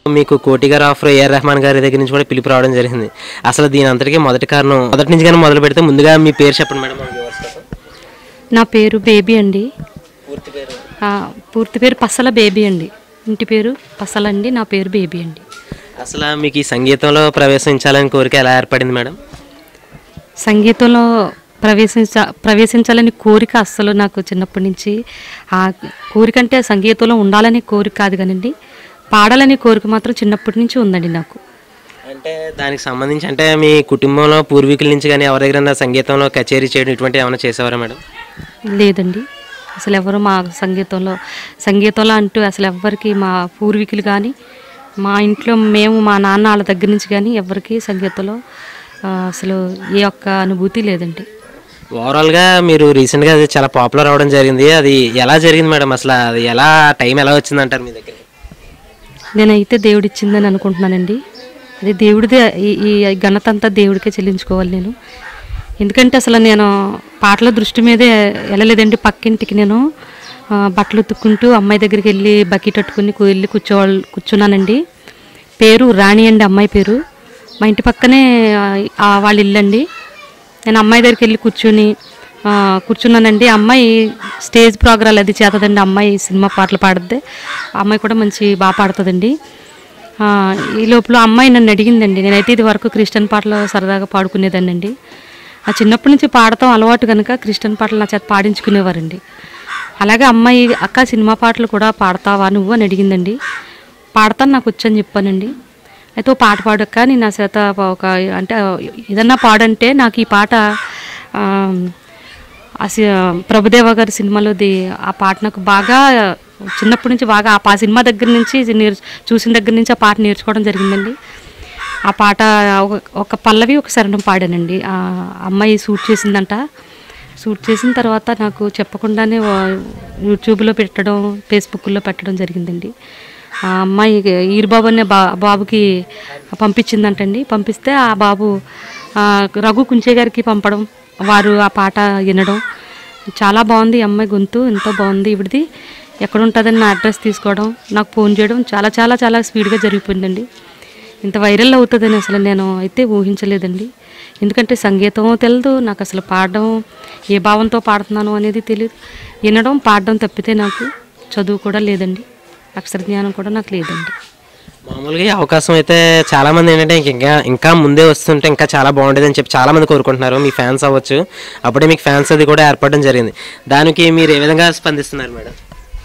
మీకు కోటి గారు ఆఫర్ ఏఆర్ రెహమాన్ గారి దగ్గర నుంచి కూడా పిలుపు రావడం జరిగింది అసలు దీని అంతటికీ మొదటి కారణం మొదటి నుంచి కానీ మొదలు పెడితే ముందుగా మీ పేరు చెప్పండి మేడం మా viewers కోసం. నా పేరు బేబీ అండి పూర్తి పేరు ఆ, పూర్తి పేరు పసల బేబీ అండి ఇంటి పేరు పసల అండి నా పేరు బేబీ అండి అసలు మీకు ఈ సంగీతంలో ప్రవేశించాలని కోరిక ఎలా ఏర్పడింది మేడం సంగీతంలో ప్రవేశించ ప్రవేశించాలని కోరిక అస్సలు నాకు చిన్నప్పటి నుంచి ఆ కోరిక అంటే సంగీతంలో ఉండాలని కోరిక కాదు కానండి పాడాలని కోరిక మాత్రం చిన్నప్పటి నుంచి ఉందండి నాకు అంటే దానికి సంబంధించి అంటే మీ కుటుంబంలో పూర్వీకుల నుంచి కానీ ఎవరి దగ్గర సంగీతంలో కచేరీ చేయడం ఇటువంటి ఏమైనా చేసేవారా మేడం లేదండి అసలు ఎవరు మా సంగీతంలో సంగీతంలో అంటూ అసలు ఎవ్వరికి మా పూర్వీకులు కానీ మా ఇంట్లో మేము మా నాన్న వాళ్ళ దగ్గర నుంచి కానీ ఎవరికి సంగీతంలో ఆ, అసలు ఏ ఒక్క అనుభూతి లేదండి ఓవరాల్గా మీరు రీసెంట్గా అది చాలా పాపులర్ అవడం జరిగింది అది ఎలా జరిగింది మేడం అసలు అది ఎలా టైం ఎలా వచ్చింది అంటారు మీ దగ్గర నేనైతే దేవుడు ఇచ్చిందని అనుకుంటున్నానండి అది దేవుడిదే ఈ ఈ ఘనత అంతా దేవుడికే చెల్లించుకోవాలి నేను ఎందుకంటే అసలు నేను పాటల దృష్టి మీదే వెళ్ళలేదండి పక్కింటికి నేను ఆ, బట్టలు ఉతుక్కుంటూ అమ్మాయి దగ్గరికి వెళ్ళి బకెట్ పట్టుకుని కు- వెళ్ళి కూర్చోవాలి కూర్చున్నానండి పేరు రాణి అండి అమ్మాయి పేరు మా ఇంటి పక్కనే ఆ, ఆ వాళ్ళ ఇల్లు అండి నేను అమ్మాయి దగ్గరికి వెళ్ళి కూర్చుని ఆ, కూర్చున్నానండి అమ్మాయి స్టేజ్ ప్రోగ్రాలు అది చేతదండి అమ్మాయి సినిమా పాటలు పాడుద్ది ఆ అమ్మాయి కూడా మంచి బాగా పాడుతుందండి ఆ, ఈ లోపల అమ్మాయి నన్ను అడిగిందండి నేనైతే ఇది వరకు క్రిస్టియన్ పాటలు సరదాగా పాడుకునేదాన్నండి ఆ చిన్నప్పటి నుంచి పాడటం అలవాటు కనుక క్రిస్టియన్ పాటలు నా చేత పాడించుకునేవారండి అలాగే అమ్మాయి అక్క సినిమా పాటలు కూడా పాడతావా నువ్వు అని అడిగిందండి పాడతాను నాకు వచ్చని చెప్పానండి అయితే ఓ పాట పాడక్క నేను నా చేత ఒక అంటే ఏదన్నా పాడంటే నాకు ఈ పాట ఆ, ఆ సి- ప్రభుదేవ గారి సినిమాలోది ఆ పాట నాకు బాగా చిన్నప్పటి నుంచి బాగా ఆ పా- సినిమా దగ్గర నుంచి ఇది నేర్చు చూసిన దగ్గర నుంచి ఆ పాట నేర్చుకోవడం జరిగిందండి ఆ పాట ఒక ఒక పల్లవి ఒక శరణం పాడానండి ఆ అమ్మాయి షూట్ చేసిందంట షూట్ చేసిన తర్వాత నాకు చెప్పకుండానే వా- యూట్యూబ్లో పెట్టడం ఫేస్బుక్లో పెట్టడం జరిగిందండి ఆ అమ్మాయి ఈరుబాబు అనే బా బాబుకి పంపించిందంటండి పంపిస్తే ఆ బాబు ఆ, రఘు కుంచే గారికి పంపడం వారు ఆ పాట వినడం చాలా బాగుంది ఈ అమ్మాయి గొంతు ఎంతో బాగుంది ఇవిడిది ఎక్కడ ఉంటుందని నా అడ్రస్ తీసుకోవడం నాకు ఫోన్ చేయడం చాలా చాలా చాలా స్పీడ్గా జరిగిపోయిందండి ఇంత వైరల్ అవుతుందని అసలు నేను అయితే ఊహించలేదండి ఎందుకంటే సంగీతం తెలియదు నాకు అసలు పాడడం ఏ భావంతో పాడుతున్నాను అనేది తెలియదు వినడం పాడడం తప్పితే నాకు చదువు కూడా లేదండి అక్షర జ్ఞానం కూడా నాకు లేదండి మామూలుగా ఈ అవకాశం అయితే చాలా మంది ఏంటంటే ఇంక ఇంకా ఇంకా ముందే వస్తుంటే ఇంకా చాలా బాగుండేది అని చెప్పి చాలా మంది కోరుకుంటున్నారు మీ ఫ్యాన్స్ అవ్వచ్చు అప్పుడే మీకు ఫ్యాన్స్ అది కూడా ఏర్పడడం జరిగింది దానికి మీరు ఏ విధంగా స్పందిస్తున్నారు మేడం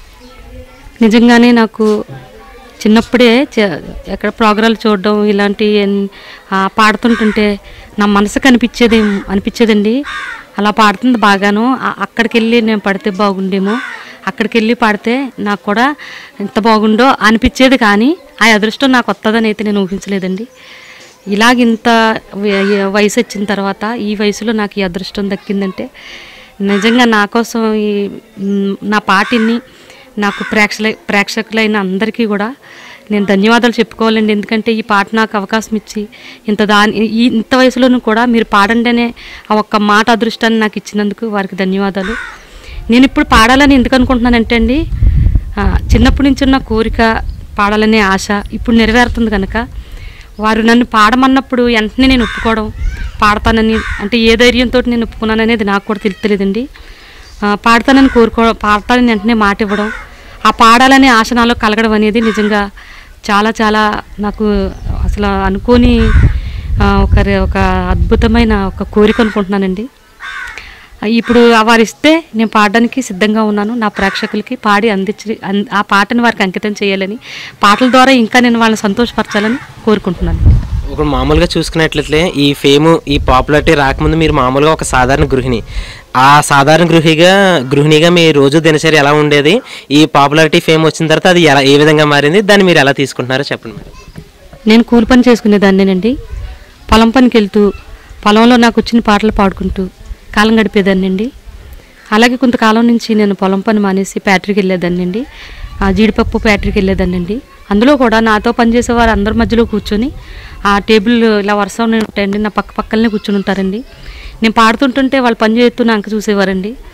నిజంగానే నాకు చిన్నప్పుడే చ- ఎక్కడ ప్రోగ్రాలు చూడడం ఇలాంటి ఎన్- ఆ, పాడుతుంటుంటే నా మనసుకు అనిపించేది అనిపించేదండి అలా పాడుతుంది బాగాను ఆ- అక్కడికి వెళ్ళి నేను పడితే బాగుండేమో అక్కడికి వెళ్ళి పాడితే నాకు కూడా ఎంత బాగుండో అనిపించేది కానీ ఆ అదృష్టం నాకు వస్తుందని అయితే నేను ఊహించలేదండి ఇలాగ ఇంత వ- వయసు వచ్చిన తర్వాత ఈ వయసులో నాకు ఈ అదృష్టం దక్కిందంటే నిజంగా నా కోసం ఈ మ్, నా పాటిని నాకు ప్రేక్షల ప్రేక్షకులైన అందరికీ కూడా నేను ధన్యవాదాలు చెప్పుకోవాలండి ఎందుకంటే ఈ పాట నాకు అవకాశం ఇచ్చి ఇంత దాని ఈ ఇంత వయసులోనూ కూడా మీరు పాడండి అనే ఆ ఒక్క మాట అదృష్టాన్ని నాకు ఇచ్చినందుకు వారికి ధన్యవాదాలు నేను ఇప్పుడు పాడాలని ఎందుకు అనుకుంటున్నానంటే అండి ఆ, చిన్నప్పటి నుంచి ఉన్న కోరిక పాడాలనే ఆశ ఇప్పుడు నెరవేరుతుంది కనుక వారు నన్ను పాడమన్నప్పుడు వెంటనే నేను ఒప్పుకోవడం పాడతానని అంటే ఏ ధైర్యంతో నేను ఒప్పుకున్నాను అనేది నాకు కూడా తెలుస్తలేదండి ఆ, పాడతానని కోరుకో పాడతానని వెంటనే మాట ఇవ్వడం ఆ పాడాలనే ఆశ నాలో కలగడం అనేది నిజంగా చాలా చాలా నాకు అసలు అనుకోని ఆ, ఒక రే- ఒక అద్భుతమైన ఒక కోరిక అనుకుంటున్నానండి ఇప్పుడు వారు ఇస్తే నేను పాడడానికి సిద్ధంగా ఉన్నాను నా ప్రేక్షకులకి పాడి అందించి అన్- ఆ పాటను వారికి అంకితం చేయాలని పాటల ద్వారా ఇంకా నేను వాళ్ళని సంతోషపరచాలని కోరుకుంటున్నాను ఇప్పుడు మామూలుగా చూసుకున్నట్లయితే ఈ ఫేమ్ ఈ పాపులారిటీ రాకముందు మీరు మామూలుగా ఒక సాధారణ గృహిణి ఆ సాధారణ గృహిగా గృహిణిగా మీ రోజు దినచర్య ఎలా ఉండేది ఈ పాపులారిటీ ఫేమ్ వచ్చిన తర్వాత అది ఎలా ఏ విధంగా మారింది దాన్ని మీరు ఎలా తీసుకుంటున్నారో చెప్పండి మేడం నేను కూలి పని చేసుకునేదాన్నేనండి పొలం పనికి వెళ్తూ పొలంలో నాకు వచ్చిన పాటలు పాడుకుంటూ కాలం గడిపేదాన్నండి అలాగే కొంతకాలం నుంచి నేను పొలం పని మానేసి ఫ్యాక్టరీకి వెళ్ళేదాన్నండి ఆ జీడిపప్పు ఫ్యాక్టరీకి వెళ్ళేదాన్నండి అందులో కూడా నాతో పనిచేసే వారు అందరి మధ్యలో కూర్చొని ఆ టేబుల్ ఇలా వరుస ఉంటాయండి నా పక్క పక్కనే కూర్చొని ఉంటారండి నేను పాడుతుంటుంటే వాళ్ళు పని చేస్తూ నాకు చూసేవారండి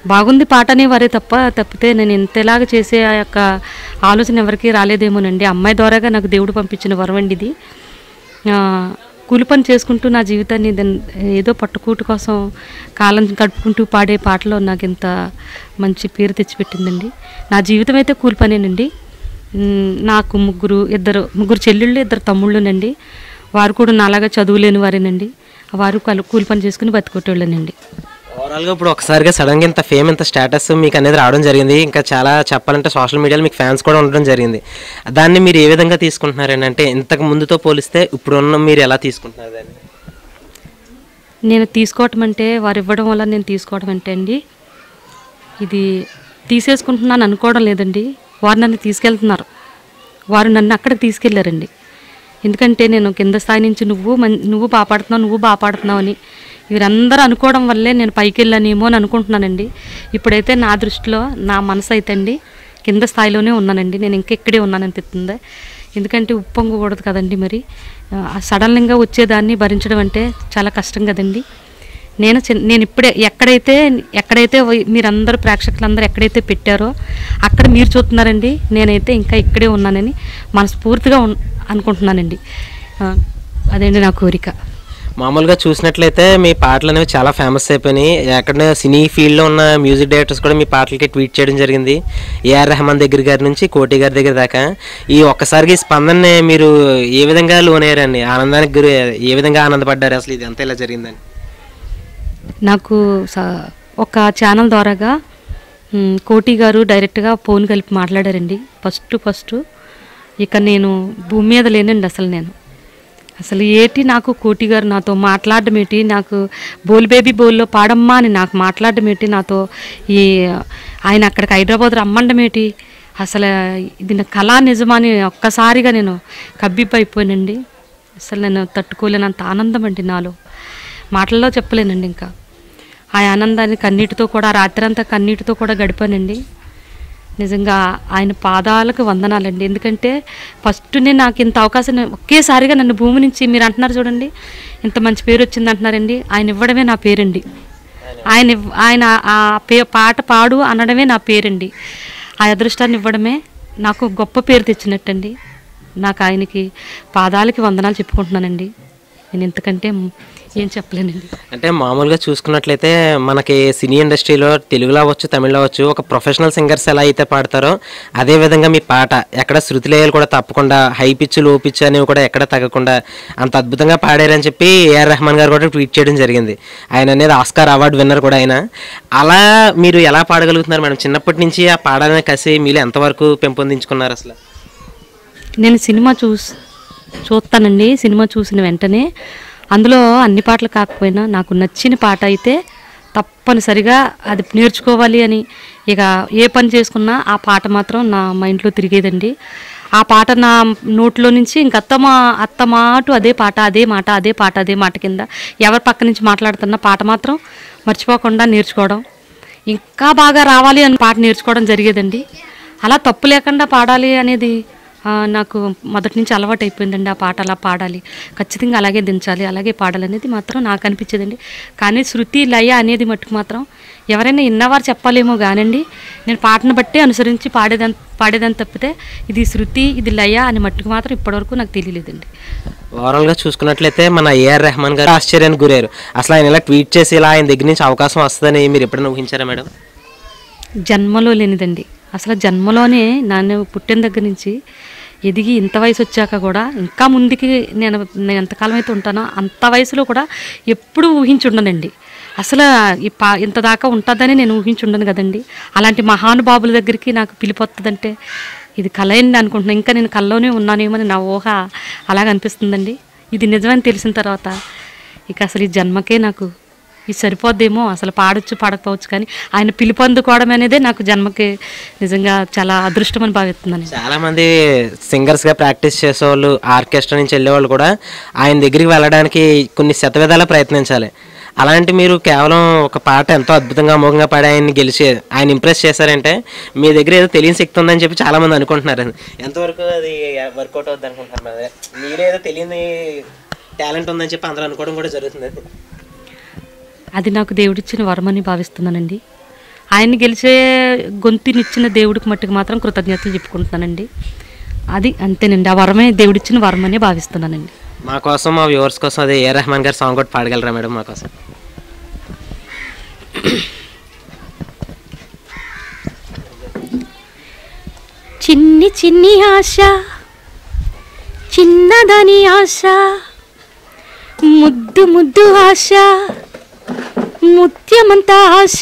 బాగుంది పాట అనేవారే తప్ప తప్పితే నేను ఇంతలాగా చేసే ఆ యొక్క ఆలోచన ఎవరికీ రాలేదేమోనండి అమ్మాయి ద్వారాగా నాకు దేవుడు పంపించిన వరం అండి ఇది ఆ, కూలి పని చేసుకుంటూ నా జీవితాన్ని దన్- ఏదో పట్టుకూటు కోసం కాలం గడుపుకుంటూ పాడే పాటలో నాకు ఇంత మంచి పేరు తెచ్చిపెట్టిందండి నా జీవితం అయితే కూలి పనేనండి మ్, నాకు ముగ్గురు ఇద్దరు ముగ్గురు చెల్లెళ్ళు ఇద్దరు తమ్ముళ్ళునండి వారు కూడా నాలాగా చదువులేని వారేనండి వారు కలు- కూలి పని చేసుకుని బతికొట్టేళ్ళనండి ఓవరాల్గా ఇప్పుడు ఒకసారిగా సడన్గా ఇంత ఫేమ్ ఇంత స్టేటస్ మీకు అనేది రావడం జరిగింది ఇంకా చాలా చెప్పాలంటే సోషల్ మీడియాలో మీకు ఫ్యాన్స్ కూడా ఉండడం జరిగింది దాన్ని మీరు ఏ విధంగా తీసుకుంటున్నారండి అంటే ఇంతకు ముందుతో పోలిస్తే ఇప్పుడున్న మీరు ఎలా తీసుకుంటున్నారు దాన్ని నేను తీసుకోవటం అంటే వారు ఇవ్వడం వల్ల నేను తీసుకోవడం అంటే అండి ఇది తీసేసుకుంటున్నాను అనుకోవడం లేదండి వారు నన్ను తీసుకెళ్తున్నారు వారు నన్ను అక్కడికి తీసుకెళ్లారండి ఎందుకంటే నేను కింద స్థాయి నుంచి నువ్వు మన్ నువ్వు బాపాడుతున్నావు నువ్వు బాపాడుతున్నావు అని వీరందరూ అనుకోవడం వల్లే నేను పైకి వెళ్ళానేమో అని అనుకుంటున్నానండి ఇప్పుడైతే నా దృష్టిలో నా మనసు అయితే అండి కింద స్థాయిలోనే ఉన్నానండి నేను ఇంకా ఇక్కడే ఉన్నాను అనిపిస్తుంది ఎందుకంటే ఉప్పొంగకూడదు కదండి మరి ఆ, సడన్గా వచ్చేదాన్ని భరించడం అంటే చాలా కష్టం కదండి నేను చిన్- నేను ఇప్పుడే ఎక్కడైతే ఎక్కడైతే వై- మీరందరూ ప్రేక్షకులందరూ ఎక్కడైతే పెట్టారో అక్కడ మీరు చూస్తున్నారండి నేనైతే ఇంకా ఇక్కడే ఉన్నానని మనస్ఫూర్తిగా ఉన్- అనుకుంటున్నానండి ఆ, అదండి నా కోరిక మామూలుగా చూసినట్లయితే మీ పాటలు అనేవి చాలా ఫేమస్ అయిపోయినాయి ఎక్కడ సినీ ఫీల్డ్లో ఉన్న మ్యూజిక్ డైరెక్టర్స్ కూడా మీ పాటలకి ట్వీట్ చేయడం జరిగింది ఏఆర్ రెహమాన్ దగ్గర గారి నుంచి కోటి గారి దగ్గర దాకా ఈ ఒక్కసారికి ఈ స్పందనని మీరు ఏ విధంగా లోనయ్యారండి ఆనందానికి గురి ఏ విధంగా ఆనందపడ్డారు అసలు ఇది అంతా ఇలా జరిగిందని నాకు స- ఒక ఛానల్ ద్వారాగా మ్, కోటి గారు డైరెక్ట్గా ఫోన్ కలిపి మాట్లాడారండి ఫస్ట్ ఫస్ట్ ఇక నేను భూమి మీద లేనండి అసలు నేను అసలు ఏటి నాకు కోటి గారు నాతో మాట్లాడడం ఏంటి నాకు బోల్ బేబీ బోల్లో పాడమ్మా అని నాకు మాట్లాడడం ఏంటి నాతో ఈ ఆయన అక్కడికి హైదరాబాద్ రమ్మండం ఏంటి అసలు ఇది నా కళా నిజమని ఒక్కసారిగా నేను కబ్బిబ్బైపోయానండి అసలు నేను తట్టుకోలేనంత ఆనందం అండి నాలో మాటల్లో చెప్పలేనండి ఇంకా ఆ ఆనందాన్ని కన్నీటితో కూడా ఆ రాత్రంతా కన్నీటితో కూడా గడిపానండి నిజంగా ఆయన పాదాలకు వందనాలండి ఎందుకంటే ఫస్ట్ నేను నాకు ఇంత అవకాశం ఒకేసారిగా నన్ను భూమి నుంచి మీరు అంటున్నారు చూడండి ఇంత మంచి పేరు వచ్చింది అంటున్నారండి ఆయన ఇవ్వడమే నా పేరండి ఆయన ఇవ్- ఆయన ఆ పే పాట పాడు అనడమే నా పేరండి ఆ అదృష్టాన్ని ఇవ్వడమే నాకు గొప్ప పేరు తెచ్చినట్టండి నాకు ఆయనకి పాదాలకి వందనాలు చెప్పుకుంటున్నానండి నేను ఇంతకంటే ఏం చెప్పలేనండి అంటే మామూలుగా చూసుకున్నట్లయితే మనకి సినీ ఇండస్ట్రీలో తెలుగులో అవ్వచ్చు తమిళ్లో అవ్వచ్చు ఒక ప్రొఫెషనల్ సింగర్స్ ఎలా అయితే పాడతారో అదే విధంగా మీ పాట ఎక్కడ శృతి లయాలు కూడా తప్పకుండా హై పిచ్ లో పిచ్ అనేవి కూడా ఎక్కడ తగ్గకుండా అంత అద్భుతంగా పాడారని చెప్పి ఏఆర్ రెహమాన్ గారు కూడా ట్వీట్ చేయడం జరిగింది ఆయన అనేది ఆస్కార్ అవార్డు విన్నర్ కూడా ఆయన అలా మీరు ఎలా పాడగలుగుతున్నారు మేడం చిన్నప్పటి నుంచి ఆ పాడాలనే కసి మీరు ఎంతవరకు పెంపొందించుకున్నారు అసలు నేను సినిమా చూస్ చూస్తానండి సినిమా చూసిన వెంటనే అందులో అన్ని పాటలు కాకపోయినా నాకు నచ్చిన పాట అయితే తప్పనిసరిగా అది నేర్చుకోవాలి అని ఇక ఏ పని చేసుకున్నా ఆ పాట మాత్రం నా మైండ్లో తిరిగేదండి ఆ పాట నా నోట్లో నుంచి ఇంక అత్తమా అత్తమాటు అదే పాట అదే మాట అదే పాట అదే మాట కింద ఎవరి పక్క నుంచి మాట్లాడుతున్న పాట మాత్రం మర్చిపోకుండా నేర్చుకోవడం ఇంకా బాగా రావాలి అని పాట నేర్చుకోవడం జరిగేదండి అలా తప్పు లేకుండా పాడాలి అనేది ఆ, నాకు మొదటి నుంచి అలవాటు అయిపోయిందండి ఆ పాట అలా పాడాలి ఖచ్చితంగా అలాగే దించాలి అలాగే పాడాలి అనేది మాత్రం నాకు అనిపించేదండి కానీ శృతి లయ అనేది మట్టుకు మాత్రం ఎవరైనా ఇన్నవారు చెప్పాలేమో కానండి నేను పాటను బట్టి అనుసరించి పాడేదని పాడేదని తప్పితే ఇది శృతి ఇది లయ అని మట్టుకు మాత్రం ఇప్పటివరకు నాకు తెలియలేదండి ఓవరాల్గా చూసుకున్నట్లయితే మన ఏఆర్ రెహమాన్ గారు ఆశ్చర్యానికి గురయ్యారు అసలు ఆయన ఇలా ట్వీట్ చేసి ఇలా ఆయన దగ్గర నుంచి అవకాశం వస్తుందని మీరు ఎప్పుడైనా ఊహించారా మేడం జన్మలో లేనిదండి అసలు జన్మలోనే నాన్న పుట్టిన దగ్గర నుంచి ఎదిగి ఇంత వయసు వచ్చాక కూడా ఇంకా ముందుకి నేను నేను ఎంతకాలం అయితే ఉంటానో అంత వయసులో కూడా ఎప్పుడూ ఊహించుండనండి అసలు ఈ పా ఇంత దాకా ఉంటుందని నేను ఊహించుండను కదండి అలాంటి మహానుభావుల దగ్గరికి నాకు పిలిపొస్తుందంటే ఇది కళ అయింది అనుకుంటున్నాను ఇంకా నేను కల్లోనే ఉన్నానేమో అని నా ఊహ అలాగ అనిపిస్తుందండి ఇది నిజమని తెలిసిన తర్వాత ఇక అసలు ఈ జన్మకే నాకు ఇది సరిపోద్దేమో అసలు పాడొచ్చు పాడకపోవచ్చు కానీ ఆయన పిలుపు అందుకోవడం అనేదే నాకు జన్మకి నిజంగా చాలా అదృష్టం అని భావిస్తున్నాను చాలా మంది సింగర్స్ గా ప్రాక్టీస్ చేసేవాళ్ళు ఆర్కెస్ట్రా నుంచి వెళ్ళేవాళ్ళు కూడా ఆయన దగ్గరికి వెళ్ళడానికి కొన్ని శతవిధాలా ప్రయత్నించాలి అలాంటి మీరు కేవలం ఒక పాట ఎంతో అద్భుతంగా అమోఘంగా పాడి ఆయన్ని గెలిచి ఆయన ఇంప్రెస్ చేశారంటే మీ దగ్గర ఏదో తెలియని శక్తి ఉందని చెప్పి చాలా మంది అనుకుంటున్నారు ఎంతవరకు అది వర్కౌట్ అవుద్ది అనుకుంటున్నారు మరి మీరేదో తెలియని టాలెంట్ ఉందని చెప్పి అందరూ అనుకోవడం కూడా జరుగుతుంది అది నాకు దేవుడిచ్చిన వరమని భావిస్తున్నానండి ఆయన్ని గెలిచే గొంతునిచ్చిన దేవుడికి మట్టుకు మాత్రం కృతజ్ఞతలు చెప్పుకుంటున్నానండి అది అంతేనండి ఆ వరమే దేవుడిచ్చిన వరం అని భావిస్తున్నానండి మా కోసం మా వ్యూవర్స్ కోసం అదే ఏ రెహమాన్ గారి సాంగ్ కూడా పాడగలరా మేడం మా కోసం చిన్ని చిన్ని ఆశ చిన్నదని ఆశ ముద్దు ముద్దు ఆశ ముత్యమంత ఆశ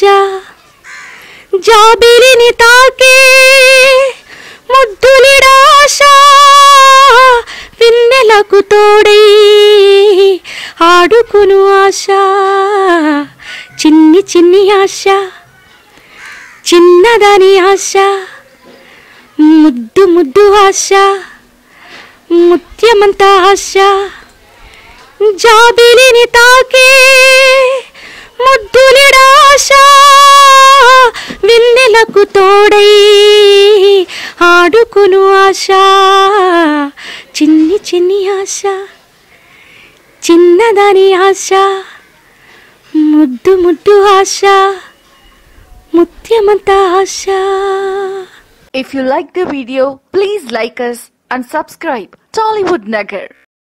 జాబిలిని తాకే ముద్దులిడా ఆశ పిన్నెలకు తోడై ఆడుకును ఆశ చిన్ని చిన్ని ఆశ చిన్నదని ఆశ ముద్దు ముద్దు ఆశ ముత్యమంత ఆశ జాబిలిని తాకే ముద్దులిడా ఆశ వెన్నెలకు తోడై ఆడుకును ఆశ చిన్ని చిన్ని ఆశ చిన్నదాని ఆశ ముద్దు ముద్దు ఆశ ముత్యమంత ఆశ If you like the video, please like us and subscribe Tollywood Nagar.